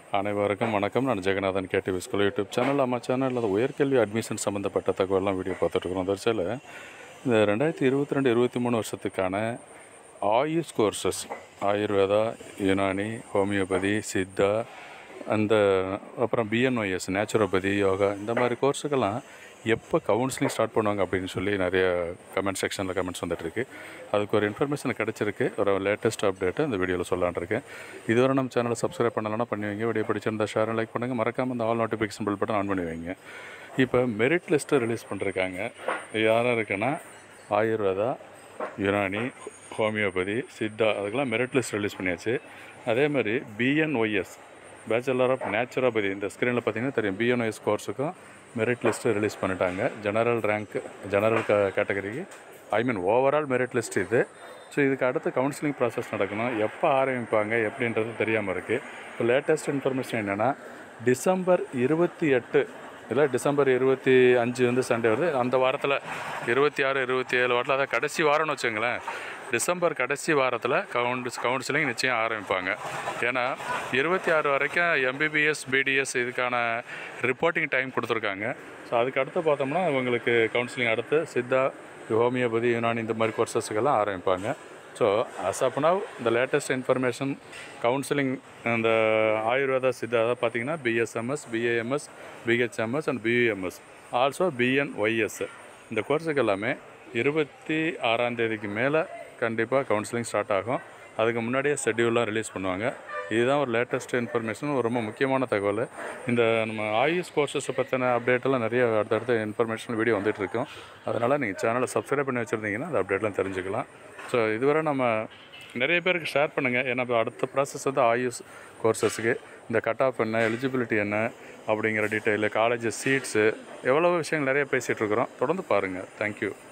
அனைவருக்கும் வணக்கம் நான் Jeganathan KTV school YouTube channel நம்ம சேனலில் அந்த உயர்கல்வி அட்மிஷன் சம்மந்தப்பட்ட தகவலாம் வீடியோ பார்த்துட்ருக்குறோம் அந்த வரிசையில் இந்த ரெண்டாயிரத்தி இருபத்தி ரெண்டு இருபத்தி மூணு வருஷத்துக்கான ஆயுஷ் கோர்சஸ் ஆயுர்வேதா யுனானி ஹோமியோபதி சித்தா அந்த அப்புறம் பிஎன்ஒஎஸ் நேச்சுரோபதி யோகா இந்த மாதிரி கோர்ஸுக்கெல்லாம் எப்போ கவுன்சிலிங் ஸ்டார்ட் பண்ணுவாங்க அப்படின்னு சொல்லி நிறைய கமெண்ட் செக்ஷனில் கமெண்ட்ஸ் வந்துட்டுருக்கு அதுக்கு ஒரு இன்ஃபர்மேஷன் கிடச்சிருக்கு ஒரு லேட்டஸ்ட் அப்டேட்டு இந்த வீடியோவில் சொல்லலான்னு இருக்கேன் இதுவரை நம்ம சேனலை சப்ஸ்கிரைப் பண்ணலன்னா பண்ணி வைங்க வீடியோ பிடிச்சிருந்தா ஷேர் லைக் பண்ணுங்கள் மறக்காமல் அந்த all notification bell button on பண்ணி வைங்க இப்போ மெரிட் லிஸ்ட்டை ரிலீஸ் பண்ணிருக்காங்க யாராக இருக்குன்னா ஆயுர்வேதா யுனானி ஹோமியோபதி சித்தா அதுக்கெல்லாம் மெரிட் லிஸ்ட் ரிலீஸ் பண்ணியாச்சு அதே மாதிரி பிஎன்ஒய்எஸ் பேச்சுலர் ஆஃப் நேச்சுரோபதி இந்த ஸ்க்ரீனில் பார்த்தீங்கன்னா தெரியும் பிஎன்ஒஎஸ் கோர்ஸுக்கும் மெரிட் லிஸ்ட்டு ரிலீஸ் பண்ணிட்டாங்க ஜெனரல் ரேங்க் ஜெனரல் க கேட்டகரிக்கு I mean overall merit list இது ஸோ இதுக்கு அடுத்து கவுன்சிலிங் ப்ராசஸ் நடக்கணும் எப்போ ஆரம்பிப்பாங்க எப்படின்றது தெரியாமல் இருக்குது இப்போ லேட்டஸ்ட் இன்ஃபர்மேஷன் என்னென்னா டிசம்பர் இருபத்தி எட்டு இல்லை டிசம்பர் இருபத்தி அஞ்சு வந்து சண்டே வருது அந்த வாரத்தில் இருபத்தி ஆறு இருபத்தி ஏழு வாரத்தில் அதான் கடைசி வாரம்னு வச்சுங்களேன் டிசம்பர் கடைசி வாரத்தில் கவுண்ட் கவுன்சிலிங் நிச்சயம் ஆரம்பிப்பாங்க ஏன்னா இருபத்தி ஆறு வரைக்கும் எம்பிபிஎஸ் பிடிஎஸ் இதுக்கான ரிப்போர்ட்டிங் டைம் கொடுத்துருக்காங்க ஸோ அதுக்கு அடுத்து பார்த்தோம்னா இவங்களுக்கு கவுன்சிலிங் அடுத்து சித்தா ஹோமியோபதி யுனானி இந்த மாதிரி கோர்சஸுக்கெல்லாம் ஆரம்பிப்பாங்க ஸோ அஸ் ஆஃப் நவ் இந்த லேட்டஸ்ட் இன்ஃபர்மேஷன் கவுன்சிலிங் இந்த ஆயுர்வேதா சித்தா அதாவது பார்த்தீங்கன்னா BSMS BAMS BHMS and BUMS also BNYS இந்த கோர்ஸுக்கு எல்லாமே இருபத்தி ஆறாம் தேதிக்கு மேலே கண்டிப்பாக கவுன்சிலிங் ஸ்டார்ட் ஆகும் அதுக்கு முன்னாடியே ஷெட்யூல்லாம் ரிலீஸ் பண்ணுவாங்க இதுதான் ஒரு லேட்டஸ்ட் இன்ஃபர்மேஷன் ஒரு ரொம்ப முக்கியமான தகவல் இந்த நம்ம ஆயுஷ் கோர்சஸை பற்றின அப்டேட்டெல்லாம் நிறைய அடுத்தடுத்த இன்ஃபர்மேஷன் வீடியோ வந்துட்டு இருக்கும் அதனால் நீங்கள் சேனலை சப்ஸ்கிரைப் பண்ணி வச்சுருந்தீங்கன்னா அந்த அப்டேட்லாம் தெரிஞ்சுக்கலாம் ஸோ இதுவரை நம்ம நிறைய பேருக்கு ஷேர் பண்ணுங்கள் ஏன்னா இப்போ அடுத்த ப்ராசஸ் வந்து ஆயுஷ் கோர்சஸுக்கு இந்த கட் ஆஃப் என்ன எலிஜிபிலிட்டி என்ன அப்படிங்கிற டீட்டெயிலு காலேஜ் சீட்ஸு எவ்வளோ விஷயங்கள் நிறைய பேசிகிட்டு இருக்கிறோம் தொடர்ந்து பாருங்கள் தேங்க்யூ